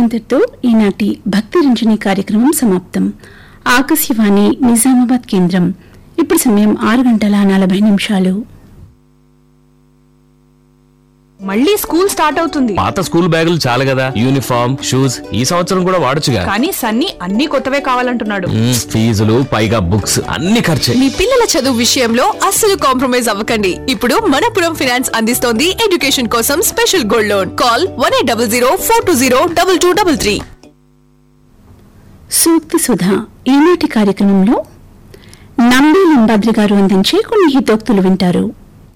ఇంతటితో ఈనాటి భక్తి రంజని కార్యక్రమం సమాప్తం ఆకాశవాణి నిజామాబాద్ కేంద్రం ఇప్పుడు సమయం ఆరు గంటల నలభై నిమిషాలు మళ్ళీ స్కూల్ స్టార్ట్ అవుతుంది పాత స్కూల్ బ్యాగులు చాలు కదా యూనిఫామ్ షూస్ ఈ సంవత్సరం కూడా వాడొచ్చుగా కానీ సన్నీ అన్ని కొత్తవే కావాలంటున్నాడు మ్మ్, ఫీజులు పైగా బుక్స్ అన్ని ఖర్చే మీ పిల్లల చదువు విషయంలో అస్సలు కాంప్రమైజ్ అవ్వకండి ఇప్పుడు మనపురం ఫైనాన్స్ అందిస్తోంది ఎడ్యుకేషన్ కోసం special gold loan call one eight double zero four two zero double two double three సూక్తి సుధ ఈనాటి కార్యక్రమంలో నంబి లింబాద్రి గారు అందించే కొన్ని హితోక్తులు వింటారు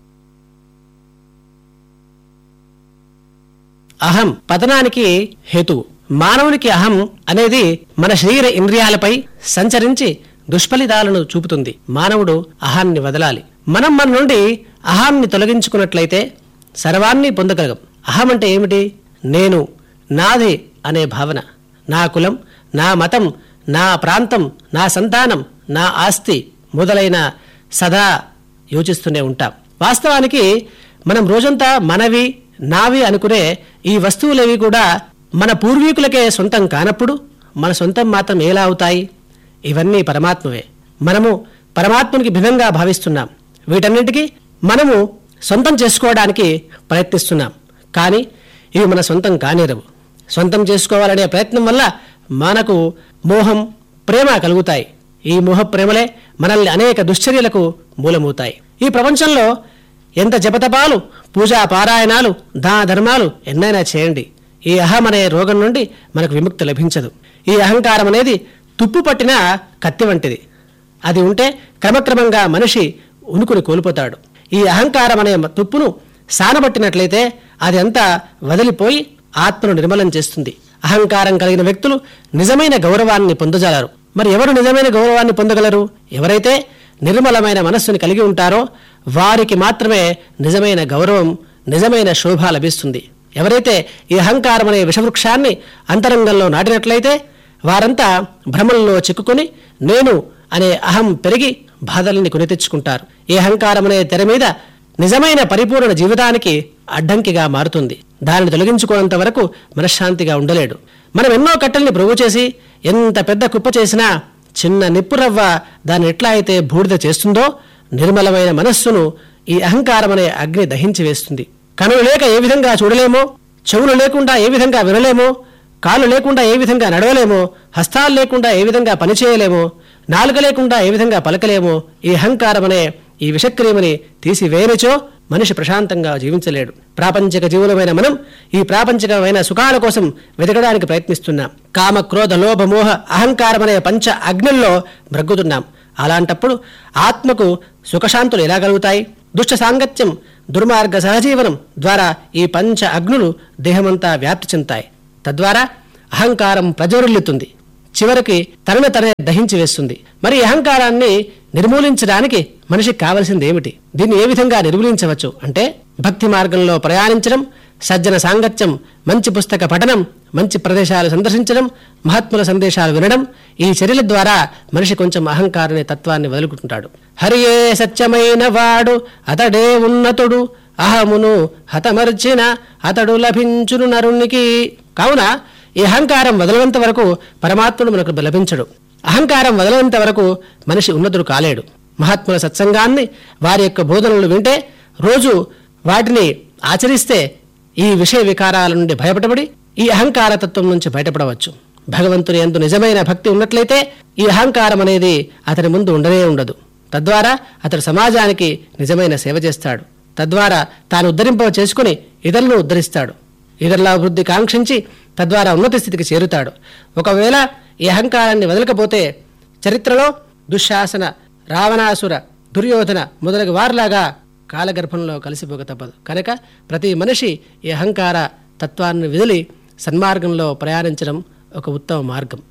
అహం పతనానికి హేతువు మానవునికి అహం అనేది మన శరీర ఇంద్రియాలపై సంచరించి దుష్ఫలితాలను చూపుతుంది మానవుడు అహాన్ని వదలాలి మనం మన నుండి అహాన్ని తొలగించుకున్నట్లయితే సర్వాన్ని పొందగలం అహం అంటే ఏమిటి నేను నాదే అనే భావన నా కులం నా మతం నా ప్రాంతం నా సంతానం నా ఆస్తి మొదలైన సదా యోచిస్తూనే ఉంటాం వాస్తవానికి మనం రోజంతా మనవి నావి అనుకునే ఈ వస్తువులేవి కూడా మన పూర్వీకులకే సొంతం కానప్పుడు మన సొంతం మాత్రం ఎలా అవుతాయి ఇవన్నీ పరమాత్మవే మనము పరమాత్మనికి భిన్నంగా భావిస్తున్నాం వీటన్నిటికీ మనము సొంతం చేసుకోవడానికి ప్రయత్నిస్తున్నాం కానీ ఇవి మన సొంతం కానిరవు సొంతం చేసుకోవాలనే ప్రయత్నం వల్ల మనకు మోహం ప్రేమ కలుగుతాయి ఈ మోహ ప్రేమలే మనల్ని అనేక దుశ్చర్యలకు మూలమవుతాయి ఈ ప్రపంచంలో ఎంత జపతపాలు పూజా పారాయణాలు దాన ధర్మాలు ఎన్నైనా చేయండి ఈ అహం అనే రోగం నుండి మనకు విముక్తి లభించదు ఈ అహంకారం అనేది తుప్పు పట్టిన కత్తి వంటిది అది ఉంటే క్రమక్రమంగా మనిషి ఉనుకుని కోల్పోతాడు ఈ అహంకారం అనే తుప్పును సానబట్టినట్లయితే అది అంతా వదిలిపోయి ఆత్మను నిర్మలం చేస్తుంది అహంకారం కలిగిన వ్యక్తులు నిజమైన గౌరవాన్ని పొందజాలరు మరి ఎవరు నిజమైన గౌరవాన్ని పొందగలరు ఎవరైతే నిర్మలమైన మనస్సుని కలిగి ఉంటారో వారికి మాత్రమే నిజమైన గౌరవం నిజమైన శోభ లభిస్తుంది ఎవరైతే ఈ అహంకారం అనే విషవృక్షాన్ని అంతరంగంలో నాటినట్లయితే వారంతా భ్రమంలో చిక్కుకొని నేను అనే అహం పెరిగి బాధల్ని కొని తెచ్చుకుంటారు ఈ అహంకారం అనే తెర మీద నిజమైన పరిపూర్ణ జీవితానికి అడ్డంకిగా మారుతుంది దానిని తొలగించుకున్నంత వరకు మనశ్శాంతిగా ఉండలేడు మనం ఎన్నో కట్టెల్ని ప్రోగు చేసి ఎంత పెద్ద కుప్ప చేసినా చిన్న నిప్పురవ్వ దాన్ని ఎట్లా అయితే బూడిద చేస్తుందో నిర్మలమైన మనస్సును ఈ అహంకారం అనే అగ్ని దహించి వేస్తుంది కనులు లేక ఏ విధంగా చూడలేమో చెవులు లేకుండా ఏ విధంగా వినలేమో కాళ్ళు లేకుండా ఏ విధంగా నడవలేమో హస్తాలు లేకుండా ఏ విధంగా పనిచేయలేమో నాలుక లేకుండా ఏ విధంగా పలకలేమో ఈ అహంకారం అనే ఈ విషక్రియమని తీసివేయనిచో మనిషి ప్రశాంతంగా జీవించలేడు ప్రాపంచిక జీవులమైన మనం ఈ ప్రాపంచికమైన సుఖాల కోసం వెతకడానికి ప్రయత్నిస్తున్నాం కామ క్రోధ లోభ మోహ అహంకారం అనే పంచ అగ్నుల్లో బ్రగ్గుతున్నాం అలాంటప్పుడు ఆత్మకు సుఖశాంతులు ఎలా కలుగుతాయి దుష్ట సాంగత్యం దుర్మార్గ సహజీవనం ద్వారా ఈ పంచ అగ్నులు దేహమంతా వ్యాప్తి చెందుతాయి తద్వారా అహంకారం ప్రజ్వరిల్లుతుంది చివరికి తనను తనే దహించి వేస్తుంది మరి ఈ అహంకారాన్ని నిర్మూలించడానికి మనిషికి కావలసింది ఏమిటి దీన్ని ఏ విధంగా నిర్మూలించవచ్చు అంటే భక్తి మార్గంలో ప్రయాణించడం సజ్జన సాంగత్యం మంచి పుస్తక పఠనం మంచి ప్రదేశాలు సందర్శించడం మహాత్ముల సందేశాలు వినడం ఈ చర్యల ద్వారా మనిషి కొంచెం అహంకారనే తత్వాన్ని వదులుకుంటాడు హరియే సత్యమైన వాడు అతడే ఉన్నతుడు అహమును హతమర్చిన అతడు లభించును నరునికి కావున ఈ అహంకారం వదలనంత వరకు పరమాత్ముడు మనకు లభించడు అహంకారం వదలనంత వరకు మనిషి ఉన్నతుడు కాలేడు మహాత్ముల సత్సంగాన్ని వారి యొక్క బోధనలు వింటే రోజు వాటిని ఆచరిస్తే ఈ విషయ వికారాల నుండి భయపడబడి ఈ అహంకార తత్వం నుంచి బయటపడవచ్చు భగవంతుని ఎందు నిజమైన భక్తి ఉన్నట్లయితే ఈ అహంకారం అనేది అతని ముందు ఉండనే ఉండదు తద్వారా అతడు సమాజానికి నిజమైన సేవ చేస్తాడు తద్వారా తాను ఉద్ధరింప చేసుకుని ఇతరులను ఉద్ధరిస్తాడు ఇతరుల అభివృద్ధి కాంక్షించి తద్వారా ఉన్నత స్థితికి చేరుతాడు ఒకవేళ ఈ అహంకారాన్ని వదలకపోతే చరిత్రలో దుశ్శాసన రావణాసుర దుర్యోధన మొదలగు వారిలాగా కాలగర్భంలో కలిసిపోక తప్పదు కనుక ప్రతి మనిషి ఈ అహంకార తత్వాన్ని వదిలి సన్మార్గంలో ప్రయాణించడం ఒక ఉత్తమ మార్గం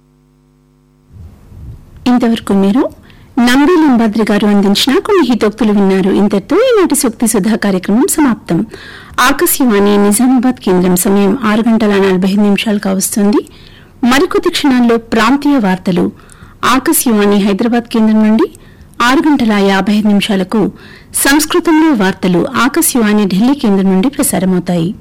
ఇంతవరకు మీరు నంబి లింబాద్రి గారు అందించిన కొన్ని హితోక్తులు విన్నారు ఇంతటితో ఈనాటి సూక్తి సుధా కార్యక్రమం సమాప్తం ఆకాశవాణి నిజామాబాద్ కేంద్రం సమయం ఆరు గంటల నలభై ఐదు నిమిషాలు కావస్తుంది మరికొద్ది క్షణాల్లో ప్రాంతీయ వార్తలు ఆకాశవాణి హైదరాబాద్ కేంద్రం నుండి ఆరు గంటల యాభై ఐదు నిమిషాలకు సంస్కృతంలో వార్తలు ఆకాశవాణి ఢిల్లీ కేంద్రం నుండి ప్రసారమవుతాయి